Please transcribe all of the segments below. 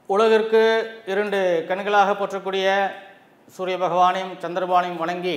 உலகிற்கு இரண்டு கண்களாக போற்றக்கூடிய சூரிய பகவானையும் சந்திரபானையும் வணங்கி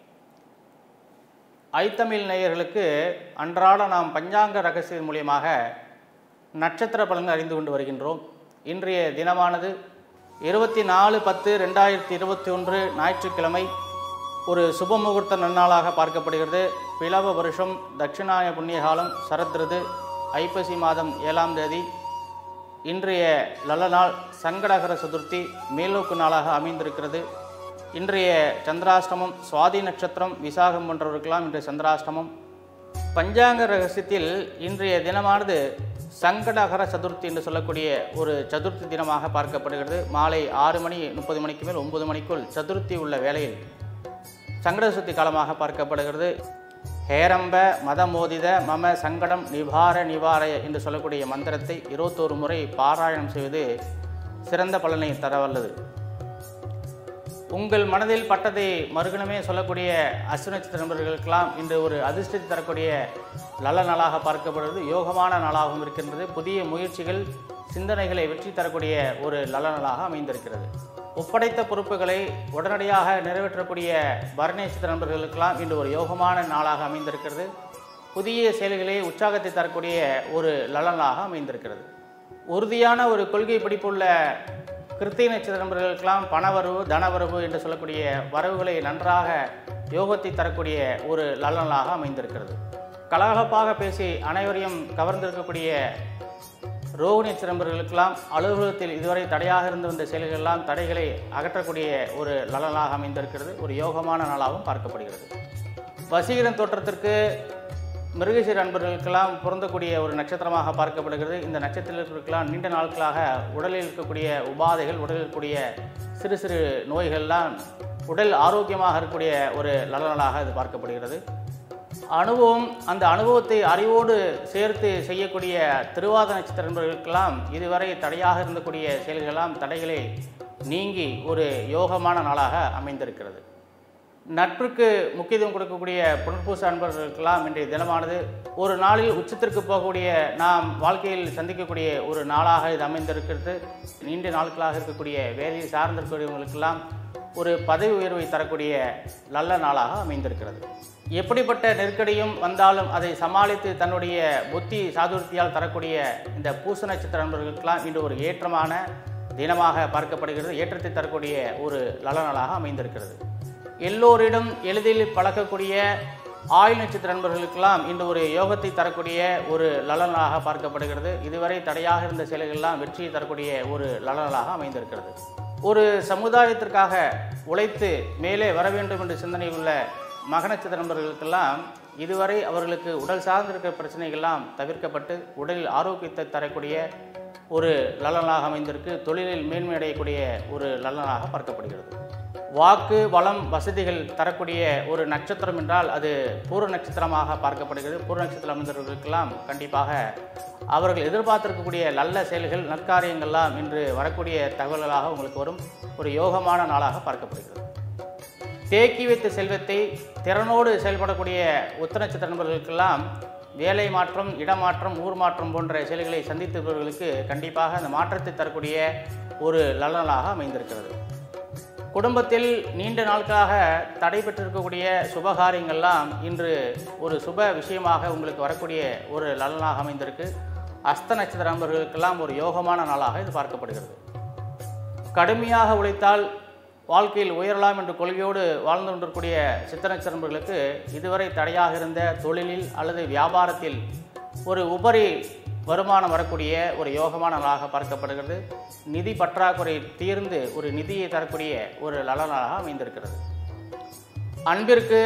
ஐத்தமிழ் நேயர்களுக்கு அன்றாட நாம் பஞ்சாங்க ரகசியம் மூலியமாக நட்சத்திர பலன்கள் அறிந்து கொண்டு வருகின்றோம் இன்றைய தினமானது இருபத்தி நாலு பத்து ரெண்டாயிரத்தி இருபத்தி ஒன்று ஞாயிற்றுக்கிழமை ஒரு சுப முகூர்த்த நன்னாளாக பார்க்கப்படுகிறது பிளவ வருஷம் தட்சிணாய புண்ணியகாலம் சரத்ருது ஐப்பசி மாதம் ஏழாம் தேதி இன்றைய நல்ல நாள் சங்கடகர சதுர்த்தி மேலோக்கு நாளாக அமைந்திருக்கிறது இன்றைய சந்திராஷ்டமம் சுவாதி நட்சத்திரம் விசாகம் போன்றவருக்கெல்லாம் இன்றைய சந்திராஷ்டமம் பஞ்சாங்க ரகசியத்தில் இன்றைய தினமானது சங்கடகர சதுர்த்தி என்று சொல்லக்கூடிய ஒரு சதுர்த்தி தினமாக பார்க்கப்படுகிறது மாலை ஆறு மணி முப்பது மணிக்கு மேல் ஒன்பது மணிக்குள் சதுர்த்தி உள்ள வேளையில் சங்கட சதுர்த்தி காலமாக பார்க்கப்படுகிறது ஹேரம்ப மதமோதித மம சங்கடம் நிவார நிவாரய என்று சொல்லக்கூடிய மந்திரத்தை இருபத்தோரு முறை பாராயணம் செய்வது சிறந்த பலனை தரவல்லது உங்கள் மனதில் பட்டதை மறுகணமே சொல்லக்கூடிய அஸ்வினட்சத்திர நண்பர்களுக்கெல்லாம் இன்று ஒரு அதிர்ஷ்டத்தை தரக்கூடிய நல்ல நாளாக பார்க்கப்படுவது யோகமான நாளாகவும் இருக்கின்றது புதிய முயற்சிகள் சிந்தனைகளை வெற்றி தரக்கூடிய ஒரு நல்ல நாளாக அமைந்திருக்கிறது ஒப்படைத்த பொறுப்புகளை உடனடியாக நிறைவேற்றக்கூடிய பரணேசித்த நண்பர்களுக்கெல்லாம் இன்று ஒரு யோகமான நாளாக அமைந்திருக்கிறது புதிய செயல்களை உற்சாகத்தை தரக்கூடிய ஒரு நலனாக அமைந்திருக்கிறது உறுதியான ஒரு கொள்கை பிடிப்புள்ள கிருத்திய நட்சத்திர நண்பர்களுக்கெல்லாம் பணவரவு தனவரவு என்று சொல்லக்கூடிய வரவுகளை நன்றாக யோகத்தை தரக்கூடிய ஒரு நலனாக அமைந்திருக்கிறது கலகலப்பாக பேசி அனைவரையும் கவர்ந்திருக்கக்கூடிய ரோகிணி நண்பர்களுக்கெல்லாம் அலுவலகத்தில் இதுவரை தடையாக இருந்து வந்த செயல்களெல்லாம் தடைகளை அகற்றக்கூடிய ஒரு நலனாக அமைந்திருக்கிறது ஒரு யோகமான நாளாகவும் பார்க்கப்படுகிறது வசீகரன் தோற்றத்திற்கு மிருகசீர அன்பர்களுக்கெல்லாம் பொருந்தக்கூடிய ஒரு நட்சத்திரமாக பார்க்கப்படுகிறது இந்த நட்சத்திரத்திற்கெல்லாம் நீண்ட நாட்களாக உடலில் இருக்கக்கூடிய உபாதைகள் உடலில் இருக்கக்கூடிய சிறு சிறு நோய்கள்லாம் உடல் ஆரோக்கியமாக இருக்கக்கூடிய ஒரு நலனாக இது பார்க்கப்படுகிறது அனுபவம் அந்த அனுபவத்தை அறிவோடு சேர்த்து செய்யக்கூடிய திருவாத நட்சத்திர நண்பர்களுக்கெல்லாம் இதுவரை தடையாக இருந்தக்கூடிய செயல்களெல்லாம் தடைகளை நீங்கி ஒரு யோகமான நாளாக அமைந்திருக்கிறது நட்புக்கு முக்கியத்துவம் கொடுக்கக்கூடிய புனர்பூச அன்பர்களுக்கெல்லாம் இன்றைய தினமானது ஒரு நாளில் உச்சத்திற்கு போகக்கூடிய நாம் வாழ்க்கையில் சந்திக்கக்கூடிய ஒரு நாளாக இது அமைந்திருக்கிறது நீண்ட நாட்களாக இருக்கக்கூடிய வேலையை சார்ந்திருக்கக்கூடியவங்களுக்கெல்லாம் ஒரு பதவி உயர்வை தரக்கூடிய நல்ல நாளாக அமைந்திருக்கிறது எப்படிப்பட்ட நெருக்கடியும் வந்தாலும் அதை சமாளித்து தன்னுடைய புத்தி சாதுர்த்தியால் தரக்கூடிய இந்த பூச நட்சத்திர நண்பர்களுக்கெல்லாம் இன்று ஒரு ஏற்றமான தினமாக பார்க்கப்படுகிறது ஏற்றத்தை தரக்கூடிய ஒரு நல்ல நாளாக அமைந்திருக்கிறது எல்லோரிடம் எளிதில் பழக்கக்கூடிய ஆயுள் நட்சத்திர நண்பர்களுக்கெல்லாம் இன்று ஒரு யோகத்தை தரக்கூடிய ஒரு லலனாக பார்க்கப்படுகிறது இதுவரை தடையாக இருந்த செயல்களெல்லாம் வெற்றியை தரக்கூடிய ஒரு லலனாக அமைந்திருக்கிறது ஒரு சமுதாயத்திற்காக உழைத்து மேலே வர வேண்டும் என்ற சிந்தனை உள்ள மக நட்சத்திர நண்பர்களுக்கெல்லாம் இதுவரை அவர்களுக்கு உடல் சார்ந்திருக்கிற பிரச்சனைகள்லாம் தவிர்க்கப்பட்டு உடலில் ஆரோக்கியத்தை தரக்கூடிய ஒரு லலனாக அமைந்திருக்கு தொழிலில் மேன்மை அடையக்கூடிய ஒரு லலனாக பார்க்கப்படுகிறது வாக்கு வளம் வசதிகள் தரக்கூடிய ஒரு நட்சத்திரம் என்றால் அது பூர நட்சத்திரமாக பார்க்கப்படுகிறது பூர நட்சத்திரம் அமைந்தவர்களுக்கெல்லாம் கண்டிப்பாக அவர்கள் எதிர்பார்த்திருக்கக்கூடிய நல்ல செயல்கள் நற்காரியங்கள்லாம் இன்று வரக்கூடிய தகவல்களாக உங்களுக்கு வரும் ஒரு யோகமான நாளாக பார்க்கப்படுகிறது தேக்கி வைத்த செல்வத்தை திறனோடு செயல்படக்கூடிய உத்த நட்சத்திர நண்பர்களுக்கெல்லாம் வேலை மாற்றம் இடமாற்றம் ஊர் மாற்றம் போன்ற செயல்களை சந்தித்தவர்களுக்கு கண்டிப்பாக அந்த மாற்றத்தை தரக்கூடிய ஒரு நலனாக அமைந்திருக்கிறது குடும்பத்தில் நீண்ட நாட்களாக தடைபெற்றிருக்கக்கூடிய சுபகாரியங்கள்லாம் இன்று ஒரு சுப விஷயமாக உங்களுக்கு வரக்கூடிய ஒரு நலனாக அமைந்திருக்கு அஸ்த நட்சத்திர நண்பர்களுக்கெல்லாம் ஒரு யோகமான நாளாக இது பார்க்கப்படுகிறது கடுமையாக உழைத்தால் வாழ்க்கையில் உயரலாம் என்ற கொள்கையோடு வாழ்ந்து கொண்டிருக்கூடிய சித்த நட்சத்திர நண்பர்களுக்கு இதுவரை தடையாக இருந்த தொழிலில் அல்லது வியாபாரத்தில் ஒரு உபரி வருமானம் வரக்கூடிய ஒரு யோகமான நாளாக பார்க்கப்படுகிறது நிதி பற்றாக்குறை தீர்ந்து ஒரு நிதியை தரக்கூடிய ஒரு நலனாக அமைந்திருக்கிறது அன்பிற்கு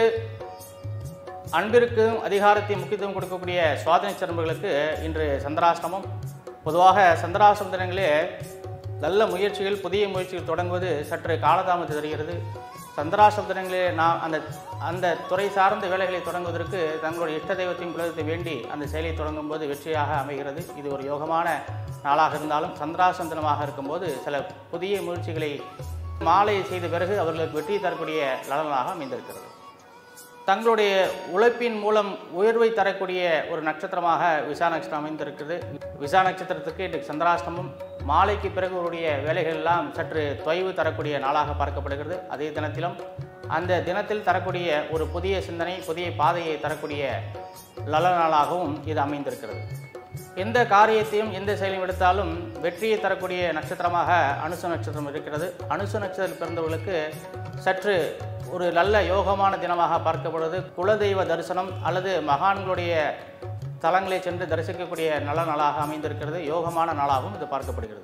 அன்பிற்கும் அதிகாரத்தை முக்கியத்துவம் கொடுக்கக்கூடிய சுவாதனை சிறம்புகளுக்கு இன்று சந்திராஷ்டமம் பொதுவாக சந்திராஷ்டம தினங்களே நல்ல முயற்சிகள் புதிய முயற்சிகள் தொடங்குவது சற்று காலதாமதம் தருகிறது சந்திராஷ்டம தினங்களே நாம் அந்த அந்த துறை சார்ந்த வேலைகளை தொடங்குவதற்கு தங்களுடைய இஷ்ட தெய்வத்தையும் குலதெய்வத்தை வேண்டி அந்த செயலை தொடங்கும் போது வெற்றியாக அமைகிறது இது ஒரு யோகமான நாளாக இருந்தாலும் சந்திராஷ்டம தினமாக இருக்கும்போது சில புதிய முயற்சிகளை மாலை செய்த பிறகு அவர்களுக்கு வெற்றி தரக்கூடிய நலனாக அமைந்திருக்கிறது தங்களுடைய உழைப்பின் மூலம் உயர்வை தரக்கூடிய ஒரு நட்சத்திரமாக விசா நட்சத்திரம் அமைந்திருக்கிறது விசா நட்சத்திரத்துக்கு இன்றைக்கு சந்திராஷ்டமம் மாலைக்கு பிறகு உடைய வேலைகள் எல்லாம் சற்று தொய்வு தரக்கூடிய நாளாக பார்க்கப்படுகிறது அதே தினத்திலும் அந்த தினத்தில் தரக்கூடிய ஒரு புதிய சிந்தனை புதிய பாதையை தரக்கூடிய நல்ல நாளாகவும் இது அமைந்திருக்கிறது எந்த காரியத்தையும் எந்த செயலையும் எடுத்தாலும் வெற்றியை தரக்கூடிய நட்சத்திரமாக அனுச நட்சத்திரம் இருக்கிறது அனுச நட்சத்திரம் பிறந்தவர்களுக்கு சற்று ஒரு நல்ல யோகமான தினமாக பார்க்கப்படுவது குலதெய்வ தரிசனம் அல்லது மகான்களுடைய தலங்களை சென்று தரிசிக்கக்கூடிய நல்ல நாளாக அமைந்திருக்கிறது யோகமான நாளாகவும் இது பார்க்கப்படுகிறது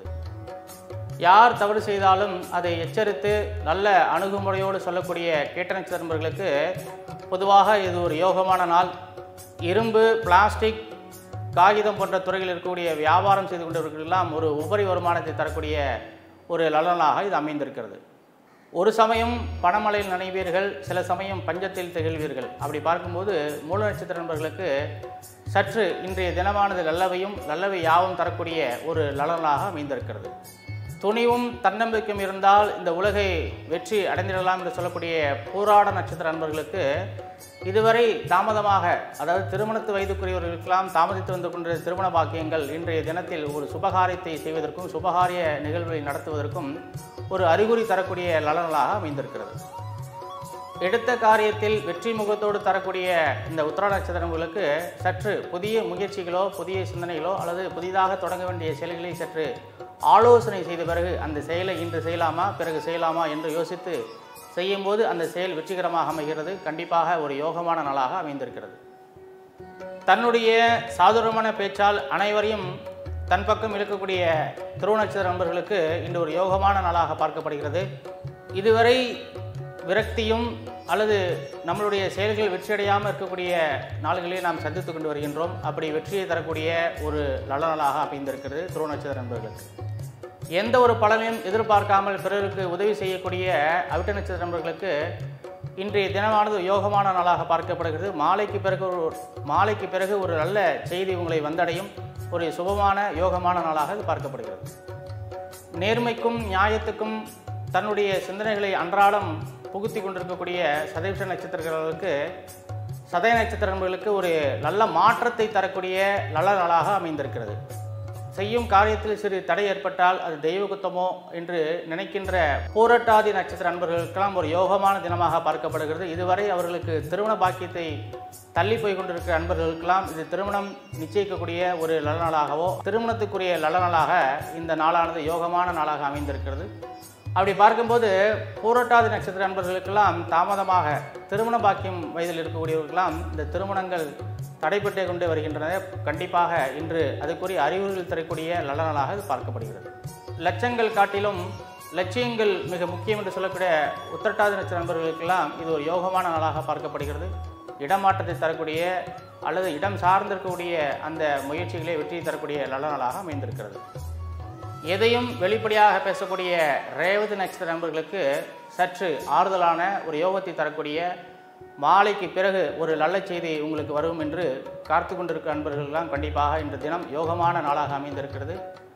யார் தவறு செய்தாலும் அதை எச்சரித்து நல்ல அணுகுமுறையோடு சொல்லக்கூடிய கேட்ட நட்சத்திரங்களுக்கு பொதுவாக இது ஒரு யோகமான நாள் இரும்பு பிளாஸ்டிக் காகிதம் போன்ற துறைகளில் இருக்கக்கூடிய வியாபாரம் செய்து கொண்டவர்களுக்கெல்லாம் ஒரு உபரி வருமானத்தை தரக்கூடிய ஒரு நலனாக இது அமைந்திருக்கிறது ஒரு சமயம் பணமழையில் நனைவீர்கள் சில சமயம் பஞ்சத்தில் திகழ்வீர்கள் அப்படி பார்க்கும்போது மூல நட்சத்திர நண்பர்களுக்கு சற்று இன்றைய தினமானது நல்லவையும் நல்லவை யாவும் தரக்கூடிய ஒரு நலனாக அமைந்திருக்கிறது துணிவும் தன்னம்பிக்கையும் இருந்தால் இந்த உலகை வெற்றி அடைந்திடலாம் என்று சொல்லக்கூடிய போராட நட்சத்திர நண்பர்களுக்கு இதுவரை தாமதமாக அதாவது திருமணத்து வயதுக்குரியவர்களுக்கெல்லாம் தாமதித்து வந்து கொண்ட திருமண பாக்கியங்கள் இன்றைய தினத்தில் ஒரு சுபகாரியத்தை செய்வதற்கும் சுபகாரிய நிகழ்வை நடத்துவதற்கும் ஒரு அறிகுறி தரக்கூடிய நலன்களாக அமைந்திருக்கிறது எடுத்த காரியத்தில் வெற்றி முகத்தோடு தரக்கூடிய இந்த உத்தர நட்சத்திரங்களுக்கு சற்று புதிய முயற்சிகளோ புதிய சிந்தனைகளோ அல்லது புதிதாக தொடங்க வேண்டிய செயல்களை சற்று ஆலோசனை செய்த பிறகு அந்த செயலை இன்று செய்யலாமா பிறகு செய்யலாமா என்று யோசித்து செய்யும்போது அந்த செயல் வெற்றிகரமாக அமைகிறது கண்டிப்பாக ஒரு யோகமான நாளாக அமைந்திருக்கிறது தன்னுடைய சாதுரமான பேச்சால் அனைவரையும் தன் பக்கம் இழுக்கக்கூடிய துருவ நட்சத்திர நண்பர்களுக்கு இன்று ஒரு யோகமான நாளாக பார்க்கப்படுகிறது இதுவரை விரக்தியும் அல்லது நம்மளுடைய செயல்கள் வெற்றியடையாமல் இருக்கக்கூடிய நாள்களை நாம் சந்தித்து கொண்டு வருகின்றோம் அப்படி வெற்றியை தரக்கூடிய ஒரு நல்ல நாளாக அமைந்திருக்கிறது துருவ நட்சத்திர நண்பர்களுக்கு எந்த ஒரு பலனையும் எதிர்பார்க்காமல் பிறருக்கு உதவி செய்யக்கூடிய அவிட்ட நட்சத்திர நண்பர்களுக்கு இன்றைய தினமானது யோகமான நாளாக பார்க்கப்படுகிறது மாலைக்கு பிறகு ஒரு மாலைக்கு பிறகு ஒரு நல்ல செய்தி உங்களை வந்தடையும் ஒரு சுபமான யோகமான நாளாக இது பார்க்கப்படுகிறது நேர்மைக்கும் நியாயத்துக்கும் தன்னுடைய சிந்தனைகளை அன்றாடம் புகுத்தி கொண்டிருக்கக்கூடிய சதவிஷ நட்சத்திரங்களுக்கு சதய நட்சத்திர நண்பர்களுக்கு ஒரு நல்ல மாற்றத்தை தரக்கூடிய நல்ல நாளாக அமைந்திருக்கிறது செய்யும் காரியத்தில் சிறு தடை ஏற்பட்டால் அது தெய்வ குத்தமோ என்று நினைக்கின்ற பூரட்டாதி நட்சத்திர நண்பர்களுக்கெல்லாம் ஒரு யோகமான தினமாக பார்க்கப்படுகிறது இதுவரை அவர்களுக்கு திருமண பாக்கியத்தை தள்ளி போய் கொண்டிருக்கிற நண்பர்களுக்கெல்லாம் இது திருமணம் நிச்சயிக்கக்கூடிய ஒரு நல்ல நாளாகவோ திருமணத்துக்குரிய நல்ல நாளாக இந்த நாளானது யோகமான நாளாக அமைந்திருக்கிறது அப்படி பார்க்கும்போது பூரட்டாதி நட்சத்திர நண்பர்களுக்கெல்லாம் தாமதமாக திருமண பாக்கியம் வயதில் இருக்கக்கூடியவர்களெல்லாம் இந்த திருமணங்கள் தடைப்பட்டே கொண்டு வருகின்றன கண்டிப்பாக இன்று அதுக்குரிய அறிகுறிகள் தரக்கூடிய நல்ல நாளாக இது பார்க்கப்படுகிறது லட்சங்கள் காட்டிலும் லட்சியங்கள் மிக முக்கியம் என்று சொல்லக்கூடிய உத்திரட்டாதி நட்சத்திர நண்பர்களுக்கெல்லாம் இது ஒரு யோகமான நாளாக பார்க்கப்படுகிறது இடமாற்றத்தை தரக்கூடிய அல்லது இடம் சார்ந்திருக்கக்கூடிய அந்த முயற்சிகளை வெற்றி தரக்கூடிய நல்ல நாளாக அமைந்திருக்கிறது எதையும் வெளிப்படையாக பேசக்கூடிய ரேவதி நட்சத்திர நண்பர்களுக்கு சற்று ஆறுதலான ஒரு யோகத்தை தரக்கூடிய மாலைக்கு பிறகு ஒரு நல்ல செய்தி உங்களுக்கு வரும் என்று காத்து கொண்டிருக்கிற நண்பர்கள்லாம் கண்டிப்பாக இன்று தினம் யோகமான நாளாக அமைந்திருக்கிறது